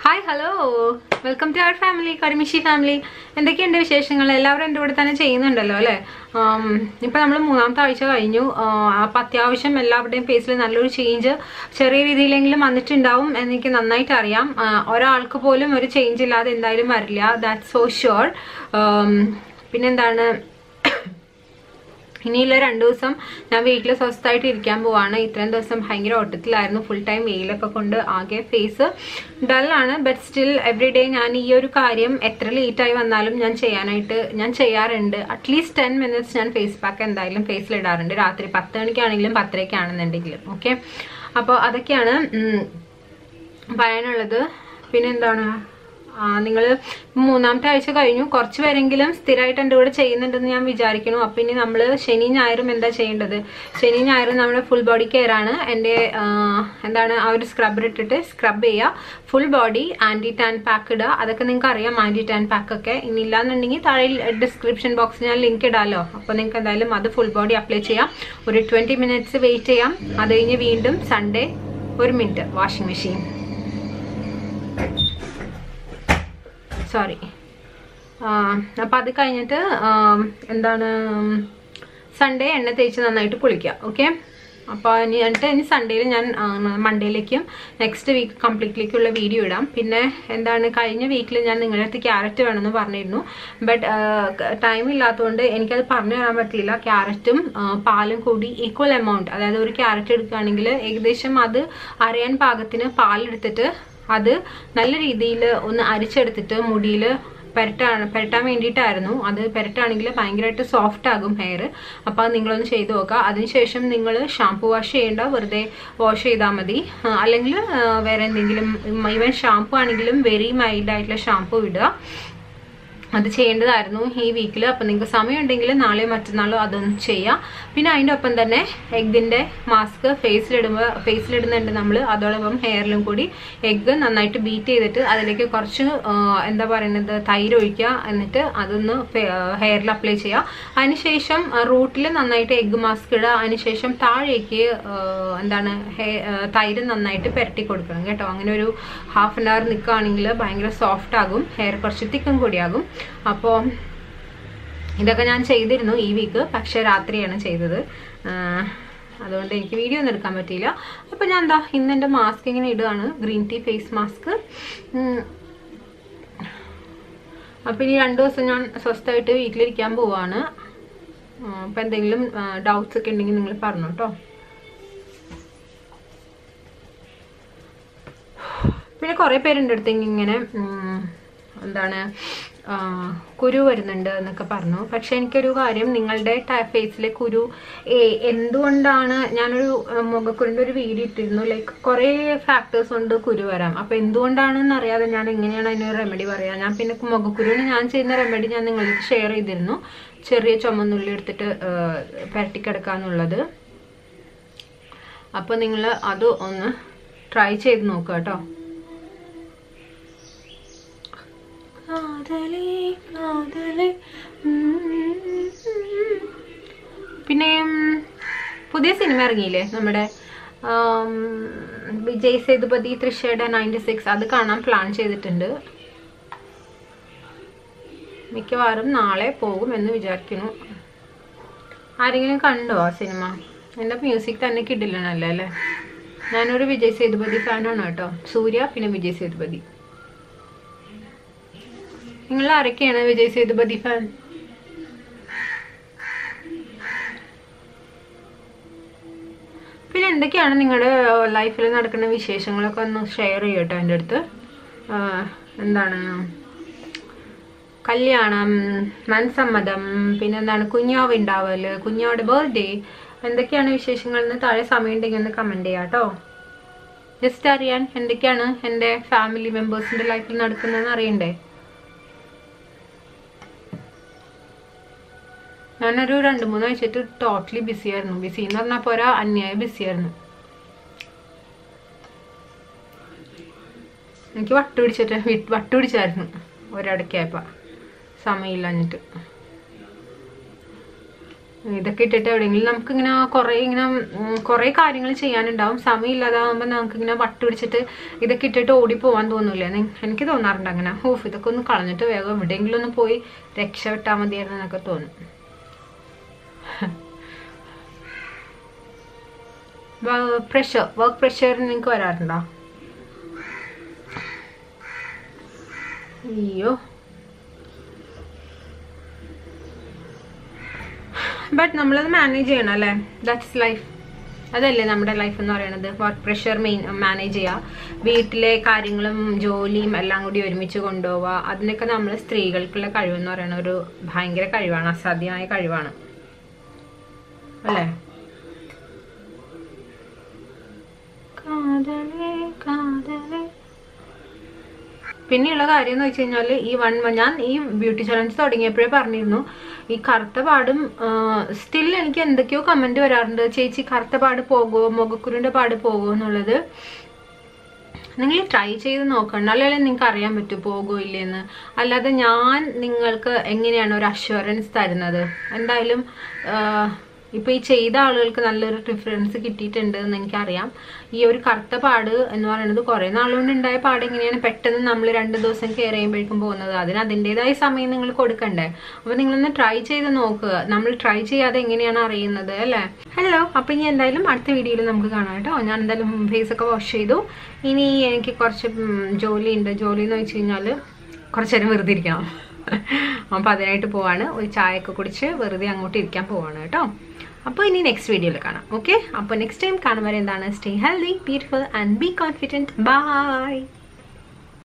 Hi hello welcome to our family കരിമിഷി family എന്തൊക്കെയുണ്ട് വിശേഷങ്ങൾ എല്ലാവരും എൻ്റെ കൂടെ തന്നെ ചെയ്യുന്നുണ്ടല്ലോ അല്ലേ ഇപ്പം നമ്മൾ മൂന്നാമത്തെ ആഴ്ച കഴിഞ്ഞു അപ്പം അത്യാവശ്യം എല്ലാവരുടെയും ഫേസിൽ നല്ലൊരു ചേഞ്ച് ചെറിയ രീതിയിലെങ്കിലും വന്നിട്ടുണ്ടാവും എന്നെനിക്ക് നന്നായിട്ട് അറിയാം ആ, ഒരാൾക്ക് പോലും ഒരു ചേഞ്ച് ഇല്ലാതെ എന്തായാലും വരില്ല ദാറ്റ്സ് സോ ഷുവർ പിന്നെന്താണ് ഇനിയുള്ള രണ്ടു ദിവസം ഞാൻ വീട്ടിൽ സ്വസ്ഥമായിട്ട് ഇരിക്കാൻ പോവാണ് ഇത്രയും ദിവസം ഭയങ്കര ഓട്ടത്തിലായിരുന്നു ഫുൾ ടൈം വെയിലൊക്കെ കൊണ്ട് ആകെ ഫേസ് ഡള്ളാണ് ബട്ട് സ്റ്റിൽ എവറി ഡേ ഞാൻ ഈ ഒരു കാര്യം എത്ര ലേറ്റായി വന്നാലും ഞാൻ ചെയ്യാനായിട്ട് ഞാൻ ചെയ്യാറുണ്ട് അറ്റ്ലീസ്റ്റ് ടെൻ മിനിറ്റ്സ് ഞാൻ ഫേസ് പാക്ക് എന്തായാലും ഫേസിൽ ഇടാറുണ്ട് രാത്രി പത്ത് മണിക്കാണെങ്കിലും പത്തരയ്ക്കാണെന്നുണ്ടെങ്കിലും ഓക്കെ അപ്പോൾ അതൊക്കെയാണ് ഉം, പറയാനുള്ളത് പിന്നെന്താണ് നിങ്ങൾ മൂന്നാമത്തെ ആഴ്ച കഴിഞ്ഞു കുറച്ച് പേരെങ്കിലും സ്ഥിരമായിട്ട് എൻ്റെ കൂടെ ചെയ്യുന്നുണ്ടെന്ന് ഞാൻ വിചാരിക്കുന്നു അപ്പം ഇനി നമ്മൾ ശനി ഞായറും എന്താ ചെയ്യേണ്ടത് ശനി ഞായറും നമ്മുടെ ഫുൾ ബോഡി കെയർ ആണ് എൻ്റെ ആ, എന്താണ് ആ ഒരു സ്ക്രബ്ബർ ഇട്ടിട്ട് സ്ക്രബ് ചെയ്യുക full body anti tan pack ഇടുക അതൊക്കെ നിങ്ങൾക്ക് അറിയാം ആൻറ്റി ടാൻ പാക്ക് ഒക്കെ ഇനി ഇല്ലാന്നുണ്ടെങ്കിൽ താഴെ ഡിസ്ക്രിപ്ഷൻ ബോക്സിൽ ഞാൻ ലിങ്ക് ഇടാമല്ലോ അപ്പോൾ നിങ്ങൾക്ക് എന്തായാലും അത് ഫുൾ ബോഡി അപ്ലൈ ചെയ്യാം ഒരു ട്വൻറ്റി മിനിറ്റ്സ് വെയിറ്റ് ചെയ്യാം അത് കഴിഞ്ഞ് വീണ്ടും സൺഡേ ഒരു മിനിറ്റ് വാഷിംഗ് മെഷീൻ സോറി അപ്പം അത് കഴിഞ്ഞിട്ട് ആം, എന്താണ് സൺഡേ എണ്ണ തേച്ച് നന്നായിട്ട് കുളിക്കുക ഓക്കെ അപ്പോൾ ഇനി എന്നിട്ട് ഇനി സൺഡേയിൽ ഞാൻ മൺഡേയിലേക്കും നെക്സ്റ്റ് വീക്ക് കംപ്ലീറ്റ്ലേക്കുള്ള വീഡിയോ ഇടാം പിന്നെ എന്താണ് കഴിഞ്ഞ വീക്കിൽ ഞാൻ നിങ്ങളുടെ അടുത്ത് ക്യാരറ്റ് വേണമെന്ന് പറഞ്ഞിരുന്നു ബട്ട് ടൈം ഇല്ലാത്തതുകൊണ്ട് എനിക്കത് പറഞ്ഞു തരാൻ പറ്റില്ല ക്യാരറ്റും പാലും കൂടി ഈക്വൽ എമൗണ്ട് അതായത് ഒരു ക്യാരറ്റ് എടുക്കുകയാണെങ്കിൽ ഏകദേശം അത് അറിയാൻ പാകത്തിന് പാലെടുത്തിട്ട് അത് നല്ല രീതിയിൽ ഒന്ന് അരിച്ചെടുത്തിട്ട് മുടിയിൽ പെരട്ടാണ് പെരട്ടാൻ വേണ്ടിയിട്ടായിരുന്നു അത് പെരട്ടാണെങ്കിൽ ഭയങ്കരമായിട്ട് സോഫ്റ്റ് ആകും ഹെയർ അപ്പോൾ അത് നിങ്ങളൊന്ന് ചെയ്ത് നോക്കുക അതിനുശേഷം നിങ്ങൾ ഷാംപൂ വാഷ് ചെയ്യേണ്ട വെറുതെ വാഷ് ചെയ്താൽ മതി ആ, അല്ലെങ്കിൽ ആ, വേറെ എന്തെങ്കിലും ഈവൻ ഷാംപൂ ആണെങ്കിലും വെരി മൈൽഡ് ആയിട്ടുള്ള ഷാംപൂ ഇടുക അത് ചെയ്യേണ്ടതായിരുന്നു ഈ വീക്കിൽ അപ്പം നിങ്ങൾക്ക് സമയമുണ്ടെങ്കിൽ നാളെ മറ്റന്നാളോ അതൊന്ന് ചെയ്യാം പിന്നെ അതിൻ്റെ ഒപ്പം തന്നെ എഗ്ഗിൻ്റെ മാസ്ക് ഫേസിലിടുമ്പോൾ ഫേസിലിടുന്നുണ്ട് നമ്മൾ അതോടൊപ്പം ഹെയറിലും കൂടി എഗ്ഗ് നന്നായിട്ട് ബീറ്റ് ചെയ്തിട്ട് അതിലേക്ക് കുറച്ച് ആ, എന്താ പറയുന്നത് തൈര് ഒഴിക്കുക എന്നിട്ട് അതൊന്ന് ഹെയറിൽ അപ്ലൈ ചെയ്യുക അതിനുശേഷം റൂട്ടിൽ നന്നായിട്ട് എഗ്ഗ് മാസ്ക് ഇടുക അതിനുശേഷം താഴേക്ക് ആ, എന്താണ് ഹെ- ആ, തൈര് നന്നായിട്ട് പുരട്ടി കൊടുക്കണം കേട്ടോ അങ്ങനെ ഒരു ഹാഫ് ആൻ അവർ നിൽക്കുകയാണെങ്കിൽ ഭയങ്കര സോഫ്റ്റ് ആകും ഹെയർ കുറച്ച് തിക്കും കൂടിയാകും അപ്പോൾ ഇതൊക്കെ ഞാൻ ചെയ്തിരുന്നു ഈ വീക്ക് പക്ഷേ രാത്രിയാണ് ചെയ്തത് ആ, അതുകൊണ്ട് എനിക്ക് വീഡിയോ ഒന്നും എടുക്കാൻ പറ്റിയില്ല അപ്പോൾ ഞാൻ എന്താ ഇന്ന് എൻ്റെ മാസ്ക് ഇങ്ങനെ ഇടുകയാണ് ഗ്രീൻ ടീ ഫേസ് മാസ്ക് അപ്പോൾ ഇനി രണ്ട് ദിവസം ഞാൻ സ്വസ്ഥമായിട്ട് വീട്ടിലിരിക്കാൻ പോവാണ് അപ്പോൾ എന്തെങ്കിലും ഡൗട്ട്സ് ഒക്കെ ഉണ്ടെങ്കിൽ നിങ്ങൾ പറഞ്ഞു കേട്ടോ പിന്നെ കുറേ പേരുണ്ട് അടുത്ത് ഇങ്ങനെ ഉം, എന്താണ് ആ, കുരു വരുന്നുണ്ട് എന്നൊക്കെ പറഞ്ഞു പക്ഷെ എനിക്കൊരു കാര്യം നിങ്ങളുടെ ഫേസിലെ കുരു ഏ- എന്തുകൊണ്ടാണ് ഞാനൊരു ആ, മുഖക്കുരുൻ്റെ ഒരു വീഡിയോ ഇട്ടിരുന്നു ലൈക്ക് കുറേ ഫാക്ടേഴ്സ് കൊണ്ട് കുരു വരാം അപ്പോൾ എന്തുകൊണ്ടാണെന്ന് അറിയാതെ ഞാൻ എങ്ങനെയാണ് അതിന് റെമഡി പറയാം ഞാൻ പിന്നെ മുഖക്കുരുവിന് ഞാൻ ചെയ്യുന്ന റെമഡി ഞാൻ നിങ്ങൾക്ക് ഷെയർ ചെയ്തിരുന്നു ചെറിയ ചുമന്നുള്ളി എടുത്തിട്ട് ആ, പുരട്ടിക്കിടക്കാന്നുള്ളത് അപ്പോൾ നിങ്ങൾ അത് ഒന്ന് ട്രൈ ചെയ്ത് നോക്കുക കേട്ടോ കാതലേ കാതലേ ഉം. പിന്നെ ഉം, പുതിയ സിനിമ ഇറങ്ങിയില്ലേ നമ്മുടെ ആം, വിജയ് സേതുപതി തൃശ്ശയുടെ നയൻറ്റി സിക്സ് അത് കാണാൻ പ്ലാൻ ചെയ്തിട്ടുണ്ട് മിക്കവാറും നാളെ പോകും എന്ന് വിചാരിക്കുന്നു ആരെങ്കിലും കണ്ടോ ആ സിനിമ എൻ്റെ മ്യൂസിക് തന്നെ കിട്ടില്ലണല്ലോ അല്ലേ ഞാനൊരു വിജയ് സേതുപതി ഫാനാണ് കേട്ടോ സൂര്യ പിന്നെ വിജയ് സേതുപതി നിങ്ങൾ ആരൊക്കെയാണ് വിജയ് സേതുപതി ഫാൻ പിന്നെ എന്തൊക്കെയാണ് നിങ്ങളുടെ ലൈഫിൽ നടക്കുന്ന വിശേഷങ്ങളൊക്കെ ഒന്ന് ഷെയർ ചെയ്യട്ടോ എൻ്റെ അടുത്ത് ആ, എന്താണ് കല്യാണം മനസമ്മതം പിന്നെ എന്താണ് കുഞ്ഞാവ് ഉണ്ടാവല് കുഞ്ഞാവിടെ ബർത്ത്ഡേ എന്തൊക്കെയാണ് വിശേഷങ്ങൾ എന്ന് താഴെ സമയം ഉണ്ടെങ്കിൽ ഒന്ന് കമൻറ്റ് ചെയ്യാം കേട്ടോ ജസ്റ്റ് അറിയാൻ എന്തൊക്കെയാണ് എൻ്റെ ഫാമിലി മെമ്പേഴ്സിൻ്റെ ലൈഫിൽ നടക്കുന്നതെന്ന് അറിയണ്ടേ ഞാനൊരു രണ്ട് മൂന്ന് ആഴ്ചയായിട്ട് ടോട്ടലി ബിസി ആയിരുന്നു ബിസി എന്ന് പറഞ്ഞാൽ പോരാ അന്യായ ബിസി ആയിരുന്നു എനിക്ക് വട്ട് പിടിച്ചിട്ട് വി- വട്ട് പിടിച്ചായിരുന്നു ഒരിടയ്ക്കായപ്പോൾ സമയമില്ലഞ്ഞിട്ട് ഇതൊക്കെ ഇട്ടിട്ട് എവിടെയെങ്കിലും നമുക്കിങ്ങനെ കുറേ ഇങ്ങനെ ഉം, കുറേ കാര്യങ്ങൾ ചെയ്യാനുണ്ടാവും സമയമില്ലാതാകുമ്പോൾ നമുക്കിങ്ങനെ വട്ട് പിടിച്ചിട്ട് ഇതൊക്കെ ഇട്ടിട്ട് ഓടിപ്പോവാൻ തോന്നൂലേ നി- എനിക്ക് തോന്നാറുണ്ട് അങ്ങനെ ഓഫ് ഇതൊക്കെ ഒന്ന് കളഞ്ഞിട്ട് വേഗം എവിടെയെങ്കിലും ഒന്ന് പോയി രക്ഷപ്പെട്ടാൽ മതിയായിരുന്നു എന്നൊക്കെ തോന്നും പ്രഷർ വർക്ക് പ്രഷർ നിങ്ങൾക്ക് വരാറുണ്ടോ അയ്യോ ബട്ട് നമ്മളത് മാനേജ് ചെയ്യണം അല്ലേ ദാറ്റ്സ് ലൈഫ് അതല്ലേ നമ്മുടെ ലൈഫ് എന്ന് പറയുന്നത് വർക്ക് പ്രഷർ മെയിൻ മാനേജ് ചെയ്യുക വീട്ടിലെ കാര്യങ്ങളും ജോലിയും എല്ലാം കൂടി ഒരുമിച്ച് കൊണ്ടുപോവുക അതിനൊക്കെ നമ്മൾ സ്ത്രീകൾക്കുള്ള കഴിവെന്ന് പറയുന്ന ഒരു ഭയങ്കര കഴിവാണ് അസാധ്യമായ കഴിവാണ് അല്ലേ കാതലേ കാതലേ പിന്നെയുള്ള കാര്യം എന്ന് വെച്ച് കഴിഞ്ഞാൽ ഈ വൺ ഞാൻ ഈ ബ്യൂട്ടി ചലഞ്ച് തുടങ്ങിയപ്പോഴേ പറഞ്ഞിരുന്നു ഈ കറുത്ത പാടും സ്റ്റിൽ എനിക്ക് എന്തൊക്കെയോ കമന്റ് വരാറുണ്ട് ചേച്ചി കറുത്ത പാട് പോകുമോ മുഖക്കുരുന്റെ പാട് പോകുമോ എന്നുള്ളത് നിങ്ങൾ ട്രൈ ചെയ്ത് നോക്കണം അല്ലെങ്കിൽ നിങ്ങൾക്ക് അറിയാൻ പറ്റും പോകുമോ ഇല്ലെന്ന് അല്ലാതെ ഞാൻ നിങ്ങൾക്ക് എങ്ങനെയാണ് ഒരു അഷ്വറൻസ് തരുന്നത് എന്തായാലും ആഹ്, ഇപ്പൊ ഈ ചെയ്ത ആളുകൾക്ക് നല്ലൊരു പ്രിഫറൻസ് കിട്ടിയിട്ടുണ്ട് എന്ന് എനിക്കറിയാം ഈ ഒരു കറുത്ത പാട് എന്ന് പറയുന്നത് കുറെ നാളുകൊണ്ട് ഉണ്ടായ പാട് എങ്ങനെയാണ് പെട്ടെന്ന് നമ്മൾ രണ്ട് ദിവസം കെയർ ചെയ്യുമ്പോഴേക്കും പോകുന്നത് അതിന് അതിൻ്റെതായ സമയം നിങ്ങൾ കൊടുക്കണ്ടേ അപ്പൊ നിങ്ങളൊന്ന് ട്രൈ ചെയ്ത് നോക്കുക നമ്മൾ ട്രൈ ചെയ്യാതെ എങ്ങനെയാണ് അറിയുന്നത് അല്ലേ ഹലോ അപ്പൊ ഇനി എന്തായാലും അടുത്ത വീഡിയോയിൽ നമുക്ക് കാണാം കേട്ടോ ഞാൻ എന്തായാലും ഫേസ് ഒക്കെ വാഷ് ചെയ്തു ഇനി എനിക്ക് കുറച്ച് ജോലി ഉണ്ട് ജോലി എന്ന് വെച്ച് കഴിഞ്ഞാൽ കുറച്ച് നേരം വെറുതെ ഇരിക്കണം അപ്പം അതിനായിട്ട് പോവാണ് ഒരു ചായയൊക്കെ കുടിച്ച് വെറുതെ അങ്ങോട്ട് ഇരിക്കാൻ പോവാണ് കേട്ടോ അപ്പോൾ ഇനി നെക്സ്റ്റ് വീഡിയോയിൽ കാണാം ഓക്കെ അപ്പോൾ നെക്സ്റ്റ് ടൈം കാണുമ്പോൾ എന്താണ് stay healthy beautiful and be confident by